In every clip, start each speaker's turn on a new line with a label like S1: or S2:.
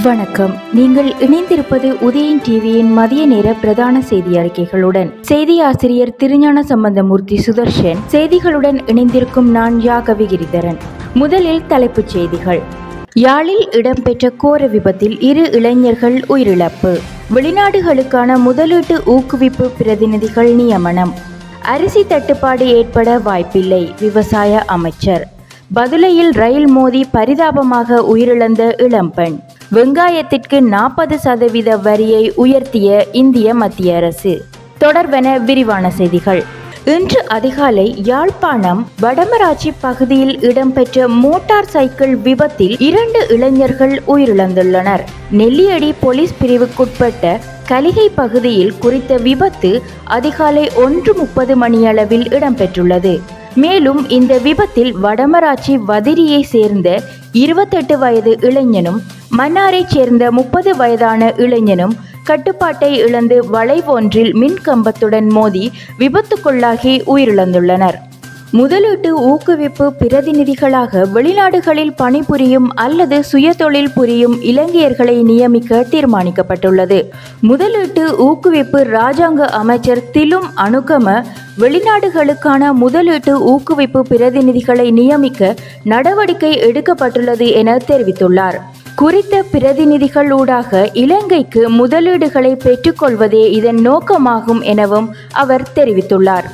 S1: வணக்கம் நீங்கள் இணைந்திருப்பது உதயன் டிவியின் மதிய நேர பிரதான செய்தி அறிக்கைகளுடன் செய்தி ஆசிரியர் திருஞான சம்பந்தமூர்த்தி சுதர்ஷன் செய்திகளுடன் இணைந்திருக்கும் நான் யாகவி கிரிதரன் முதலில் தலைப்புச் செய்திகள் யாழில் இடம்பெற்ற கோர விபத்தில் இரு இளைஞர்கள் உயிரிழப்பு வெளிநாடுகளுக்கான முதலீட்டு ஊக்குவிப்பு பிரதிநிதிகள் நியமனம் அரிசி தட்டுப்பாடு ஏற்பட வாய்ப்பில்லை விவசாய அமைச்சர் பதுளையில் ரயில் மோதி பரிதாபமாக உயிரிழந்த இளம்பெண் வெங்காயத்திற்கு நாற்பது சதவீத வரியை உயர்த்திய இந்திய மத்திய அரசு தொடர்பென விரிவான செய்திகள் இன்று அதிகாலை யாழ்ப்பாணம் வடமராட்சி பகுதியில் இடம்பெற்ற மோட்டார் சைக்கிள் விபத்தில் இரண்டு இளைஞர்கள் உயிரிழந்துள்ளனர் நெல்லியடி போலீஸ் பிரிவுக்குட்பட்ட கலிகை பகுதியில் குறித்த விபத்து அதிகாலை ஒன்று முப்பது மணியளவில் இடம்பெற்றுள்ளது மேலும் இந்த விபத்தில் வடமராட்சி வதிரியை சேர்ந்த இருபத்தெட்டு வயது இளைஞனும் மன்னாரைச் சேர்ந்த முப்பது வயதான இளைஞனும் கட்டுப்பாட்டை இழந்து வளைவொன்றில் மின் கம்பத்துடன் மோதி விபத்துக்குள்ளாகி உயிரிழந்துள்ளனர் முதலீட்டு ஊக்குவிப்பு பிரதிநிதிகளாக வெளிநாடுகளில் பணிபுரியும் அல்லது சுயதொழில் புரியும் இலங்கையர்களை நியமிக்க தீர்மானிக்கப்பட்டுள்ளது முதலீட்டு ஊக்குவிப்பு ராஜாங்க அமைச்சர் திலும் அணுகம வெளிநாடுகளுக்கான முதலீட்டு ஊக்குவிப்பு பிரதிநிதிகளை நியமிக்க நடவடிக்கை எடுக்கப்பட்டுள்ளது என தெரிவித்துள்ளார் குறித்த பிரதிநிதிகள் ஊடாக இலங்கைக்கு முதலீடுகளை பெற்றுக்கொள்வதே இதன் நோக்கமாகும் எனவும் அவர் தெரிவித்துள்ளார்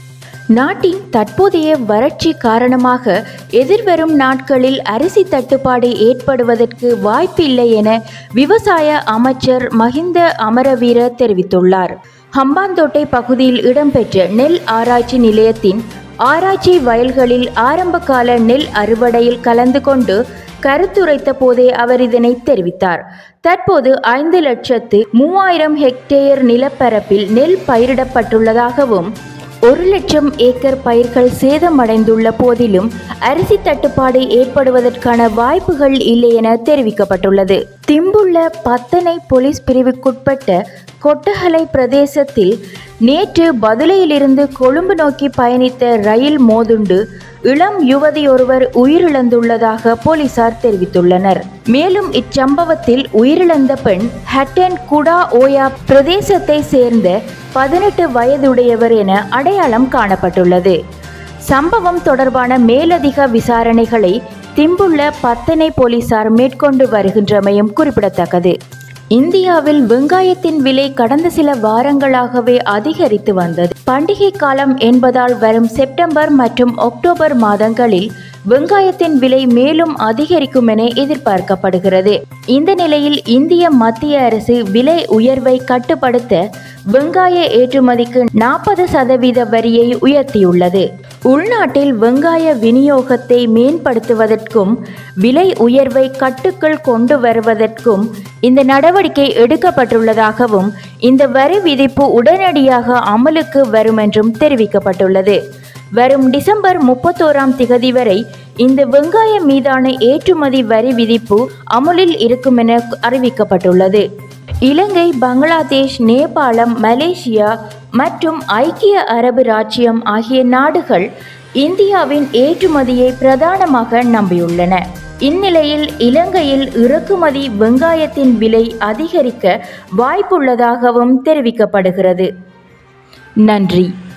S1: நாட்டின் தற்போதைய வறட்சி காரணமாக எதிர்வரும் நாட்களில் அரிசி தட்டுப்பாடு ஏற்படுவதற்கு வாய்ப்பில்லை என விவசாய அமைச்சர் மஹிந்த அமரவீர தெரிவித்துள்ளார் ஹம்பாந்தோட்டை பகுதியில் இடம்பெற்ற நெல் ஆராய்ச்சி நிலையத்தின் ஆராய்ச்சி வயல்களில் ஆரம்பகால நெல் அறுவடையில் கலந்து கொண்டு கருத்துரைத்த போதே அவர் இதனை தெரிவித்தார் தற்போது ஐந்து லட்சத்து மூவாயிரம் ஹெக்டேயர் நிலப்பரப்பில் நெல் பயிரிடப்பட்டுள்ளதாகவும் ஒரு லட்சம் ஏக்கர் பயிர்கள் சேதமடைந்துள்ள போதிலும் அரிசி தட்டுப்பாடு ஏற்படுவதற்கான வாய்ப்புகள் இல்லை என தெரிவிக்கப்பட்டுள்ளது திம்புள்ள பத்தனை போலீஸ் பிரிவுக்குட்பட்ட கொட்டகலை பிரதேசத்தில் நேற்று பதுளையிலிருந்து கொழும்பு நோக்கி பயணித்த ரயில் மோதுண்டு இளம் யுவதியொருவர் உயிரிழந்துள்ளதாக போலீசார் தெரிவித்துள்ளனர் மேலும் இச்சம்பவத்தில் உயிரிழந்த பெண் ஹட்டன் குடா ஓயா பிரதேசத்தை சேர்ந்த பதினெட்டு வயதுடையவர் என அடையாளம் காணப்பட்டுள்ளது சம்பவம் தொடர்பான மேலதிக விசாரணைகளை திம்புள்ள பத்தனை போலீசார் மேற்கொண்டு வருகின்றமையும் குறிப்பிடத்தக்கது இந்தியாவில் வெங்காயத்தின் விலை கடந்த சில வாரங்களாகவே அதிகரித்து வந்தது பண்டிகை காலம் என்பதால் வரும் செப்டம்பர் மற்றும் அக்டோபர் மாதங்களில் வெங்காயத்தின் விலை மேலும் அதிகரிக்கும் என எதிர்பார்க்கப்படுகிறது இந்த நிலையில் இந்திய மத்திய அரசு விலை உயர்வை கட்டுப்படுத்த வெங்காய ஏற்றுமதிக்கு நாற்பது சதவீத வரியை உயர்த்தியுள்ளது உள்நாட்டில் வெங்காய விநியோகத்தை மேம்படுத்துவதற்கும் விலை உயர்வை கட்டுக்குள் கொண்டு வருவதற்கும் இந்த நடவடிக்கை எடுக்கப்பட்டுள்ளதாகவும் இந்த வரி விதிப்பு உடனடியாக அமலுக்கு வரும் என்றும் தெரிவிக்கப்பட்டுள்ளது வரும் டிசம்பர் முப்பத்தோராம் திகதி வரை இந்த வெங்காயம் மீதான ஏற்றுமதி வரி விதிப்பு அமுலில் இருக்கும் என அறிவிக்கப்பட்டுள்ளது இலங்கை பங்களாதேஷ் நேபாளம் மலேசியா மற்றும் ஐக்கிய அரபு ராச்சியம் ஆகிய நாடுகள் இந்தியாவின் ஏற்றுமதியை பிரதானமாக நம்பியுள்ளன இந்நிலையில் இலங்கையில் இறக்குமதி வெங்காயத்தின் விலை அதிகரிக்க வாய்ப்புள்ளதாகவும் தெரிவிக்கப்படுகிறது நன்றி